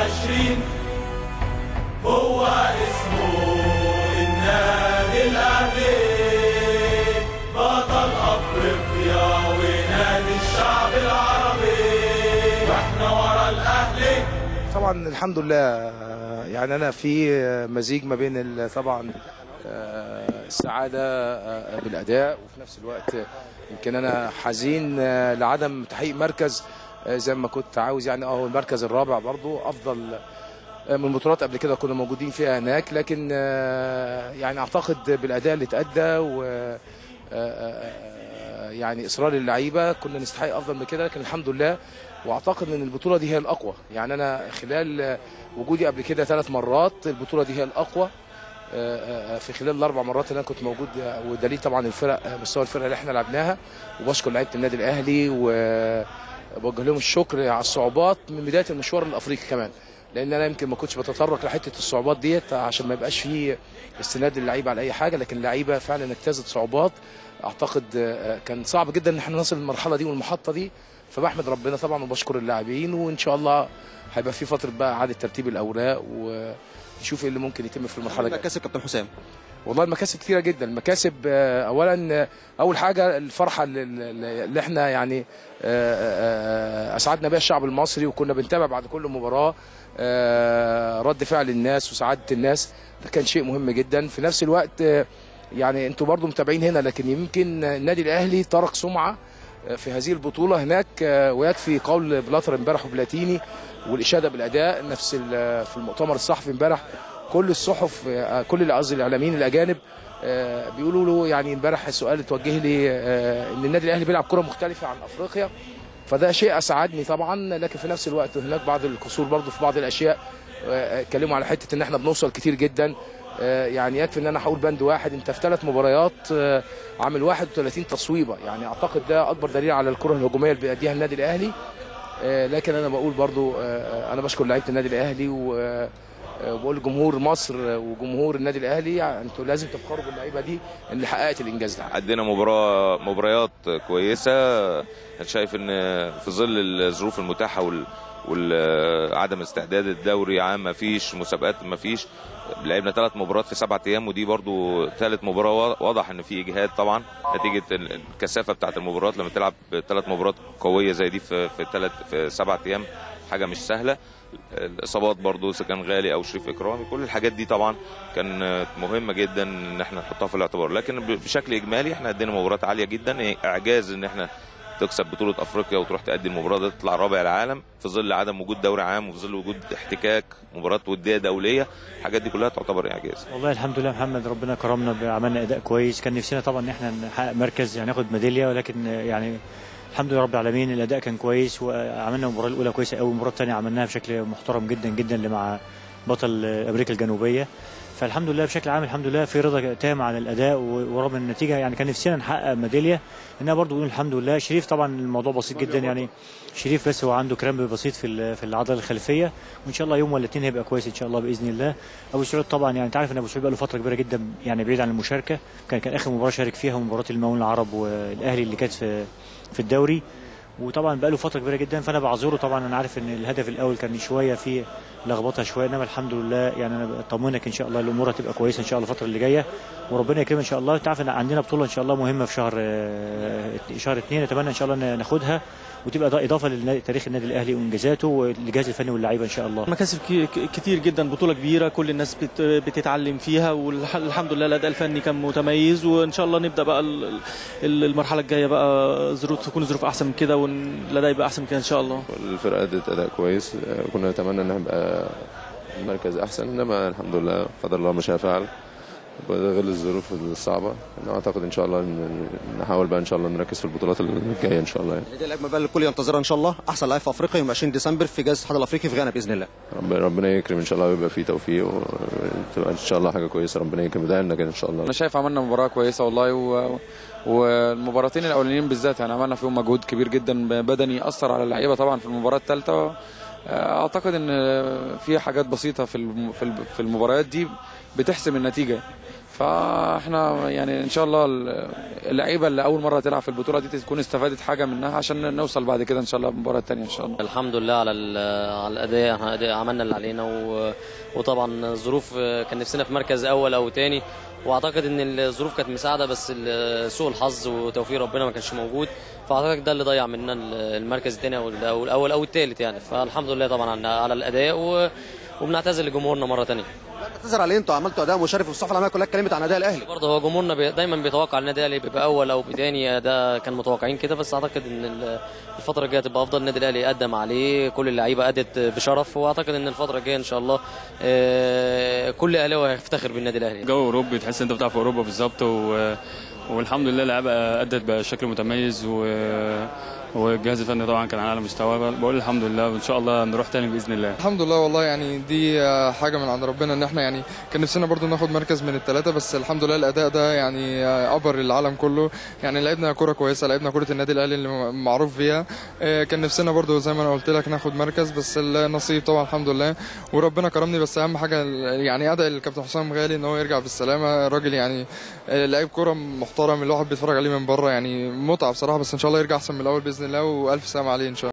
وعشرين هو اسمه النادي الأهلي بطل أفريقيا ونادي الشعب العربي واحنا ورا الأهلي طبعا الحمد لله يعني انا في مزيج ما بين ال- طبعا آه، السعاده آه، بالاداء وفي نفس الوقت يمكن انا حزين آه، لعدم تحقيق مركز آه، زي ما كنت عاوز يعني اه هو المركز الرابع برضو افضل آه، من بطولات قبل كده كنا موجودين فيها هناك لكن آه، يعني اعتقد بالاداء اللي اتادى و آه، آه، يعني اصرار اللعيبه كنا نستحق افضل من كده لكن الحمد لله واعتقد ان البطوله دي هي الاقوى يعني انا خلال آه، وجودي قبل كده ثلاث مرات البطوله دي هي الاقوى آه، آه، في خلال الاربع مرات اللي انا كنت موجود آه، ودليل طبعا الفرق آه، مستوى الفرقه اللي احنا لعبناها وبشكر لعيبه النادي الاهلي وبوجه لهم الشكر على الصعوبات من بدايه المشوار الافريقي كمان لان انا يمكن ما كنتش بتطرق لحته الصعوبات ديت عشان ما يبقاش فيه استناد للعيبه على اي حاجه لكن اللعيبه فعلا اجتازت صعوبات اعتقد آه، كان صعب جدا ان احنا نصل للمرحله دي والمحطه دي فبحمد ربنا طبعا وبشكر اللاعبين وان شاء الله هيبقى في فتره بقى اعاده ترتيب الاوراق ونشوف ايه اللي ممكن يتم في المرحله الجايه مكاسب كابتن حسام والله المكاسب كتيره جدا المكاسب آه، اولا آه، اول حاجه الفرحه اللي- اللي اللي احنا يعني آه، آه، آه، اسعدنا بيها الشعب المصري وكنا بنتابع بعد كل مباراه آه، رد فعل الناس وسعاده الناس ده كان شيء مهم جدا في نفس الوقت آه، يعني انتوا برضو متابعين هنا لكن يمكن النادي الاهلي ترك سمعه آه، في هذه البطوله هناك آه، ويكفي قول بلاتر امبارح وبلاتيني والاشاده بالاداء نفس ال- في المؤتمر الصحفي امبارح كل الصحف آه، كل اللي قصدي الاعلاميين الاجانب آه، بيقولوا له يعني امبارح السؤال اتوجه لي آه، ان النادي الاهلي بيلعب كره مختلفه عن افريقيا فده شيء اسعدني طبعا لكن في نفس الوقت هناك بعض القصور برضو في بعض الاشياء آه، اتكلموا على حته ان احنا بنوصل كتير جدا آه، يعني يكفي ان انا هقول بند واحد انت في ثلاث مباريات آه، عامل 31 تصويبه يعني اعتقد ده اكبر دليل على الكره الهجوميه اللي بيأديها النادي الاهلي آه، لكن انا بقول برضو آه، آه، انا بشكر لعيبه النادي الاهلي و آه، وبقول لجمهور مصر وجمهور النادي الاهلي يعني انتوا لازم تفخروا باللعيبه دي اللي حققت الانجاز ده عدينا مباراة مباريات كويسة أنا شايف إن في ظل الظروف المتاحة وال وعدم استعداد الدوري عام ما فيش مسابقات ما فيش لعبنا ثلاث مباريات في سبعة ايام ودي برضو ثالث مباراه واضح ان في اجهاد طبعا نتيجه الكثافه بتاعت المباريات لما تلعب ثلاث مباريات قويه زي دي في في ثلاث في سبعة ايام حاجه مش سهله الاصابات برضو اذا كان غالي او شريف اكرامي كل الحاجات دي طبعا كان مهمه جدا ان احنا نحطها في الاعتبار لكن بشكل اجمالي احنا ادينا مباريات عاليه جدا اعجاز ان احنا تكسب بطولة افريقيا وتروح تأدي المباراة دي تطلع رابع العالم في ظل عدم وجود دوري عام وفي ظل وجود احتكاك مباراة ودية دولية الحاجات دي كلها تعتبر اعجاز والله الحمد لله محمد ربنا كرمنا عملنا اداء كويس كان نفسنا طبعا ان احنا نحقق مركز يعني ناخد ميداليه ولكن يعني الحمد لله رب العالمين الاداء كان كويس وعملنا المباراه الاولى كويسه قوي المباراه الثانيه عملناها بشكل محترم جدا جدا اللي مع بطل امريكا الجنوبيه فالحمد لله بشكل عام الحمد لله في رضا تام عن الاداء ورغم النتيجه يعني كان نفسنا نحقق ميداليه انها برضو نقول الحمد لله شريف طبعا الموضوع بسيط جدا يعني شريف بس هو عنده كرامب بسيط في في العضله الخلفيه وان شاء الله يوم ولا اتنين هيبقى كويس ان شاء الله باذن الله ابو سعود طبعا يعني انت عارف ان ابو سعود بقى له فتره كبيره جدا يعني بعيد عن المشاركه كان كان اخر مباراه شارك فيها مباراه المقاولين العرب والاهلي اللي كانت في في الدوري وطبعا بقى له فتره كبيره جدا فانا بعذره طبعا انا عارف ان الهدف الاول كان شويه فيه لخبطه شويه انما الحمد لله يعني انا اطمنك ان شاء الله الامور هتبقى كويسه ان شاء الله الفتره اللي جايه وربنا يكرمنا ان شاء الله انت عارف ان عندنا بطوله ان شاء الله مهمه في شهر شهر اثنين نتمنى ان شاء الله ناخدها وتبقى اضافه لتاريخ النادي الاهلي وانجازاته والجهاز الفني واللعيبه ان شاء الله مكاسب كتير جدا بطوله كبيره كل الناس بتتعلم فيها والحمد لله الاداء الفني كان متميز وان شاء الله نبدا بقى المرحله الجايه بقى ظروف تكون ظروف احسن من كده والاداء يبقى احسن من كده ان شاء الله الفرقه ادت اداء كويس كنا نتمنى ان نبقى المركز احسن انما الحمد لله قدر الله ما شاء فعل بغل الظروف الصعبه انا اعتقد ان شاء الله ان نحاول بقى ان شاء الله نركز في البطولات الجايه ان شاء الله يعني. دي الأجمل بقى الكل ينتظرها ان شاء الله احسن لاعب في افريقيا يوم 20 ديسمبر في جائزه الاتحاد الافريقي في غانا باذن الله ربنا يكرم ان شاء الله ويبقى فيه توفيق وتبقى ان شاء الله حاجه كويسه ربنا يكرم ده لنا كده ان شاء الله انا شايف عملنا مباراه كويسه والله و... والمباراتين الاولانيين بالذات يعني عملنا فيهم مجهود كبير جدا بدني اثر على اللعيبه طبعا في المباراه الثالثه اعتقد ان في حاجات بسيطه في الم- في الب- في المباريات دي بتحسم النتيجه فاحنا يعني ان شاء الله اللعيبه اللي اول مره تلعب في البطوله دي تكون استفادت حاجه منها عشان نوصل بعد كده ان شاء الله المباراه الثانيه ان شاء الله الحمد لله على ال- على الاداء احنا أداء- عملنا اللي علينا و... وطبعا الظروف كان نفسنا في مركز اول او تاني واعتقد ان الظروف كانت مساعده بس ال- سوء الحظ وتوفيق ربنا ما كانش موجود فاعتقد ده اللي ضيع مننا المركز الثاني او او الاول او الثالث يعني فالحمد لله طبعا على- على الاداء و... وبنعتذر لجمهورنا مره ثانيه اعتذر عليه انتوا عملتوا اداء مشرف والصحافه العالميه كلها اتكلمت عن اداء الاهلي برضه هو جمهورنا بي... دايما بيتوقع النادي الاهلي بيبقى اول او بثاني ده كان متوقعين كده بس اعتقد ان ال- الفتره الجايه تبقى افضل النادي الاهلي قدم عليه كل اللعيبه ادت بشرف واعتقد ان الفتره الجايه ان شاء الله آه، كل اهلاوي هيفتخر بالنادي الاهلي جو اوروبي تحس انت بتلعب في اوروبا بالظبط و... والحمد لله اللعيبه ادت بشكل متميز و... والجهاز الفني طبعا كان على اعلى مستوى بقول الحمد لله وان شاء الله نروح تاني باذن الله الحمد لله والله يعني دي آه، حاجه من عند ربنا ان احنا يعني كان نفسنا برضو ناخد مركز من الثلاثه بس الحمد لله الاداء ده يعني آه، ابر العالم كله يعني لعبنا كره كويسه لعبنا كره النادي الاهلي اللي م- معروف بيها آه، كان نفسنا برضو زي ما انا قلت لك ناخد مركز بس النصيب طبعا الحمد لله وربنا كرمني بس اهم حاجه ال- يعني ادعي الكابتن حسام غالي ان هو يرجع بالسلامه راجل يعني آه، لعيب كره محترم الواحد بيتفرج عليه من بره يعني متعه بصراحه بس ان شاء الله يرجع احسن من الاول باذن الله والف سلامه عليه ان شاء الله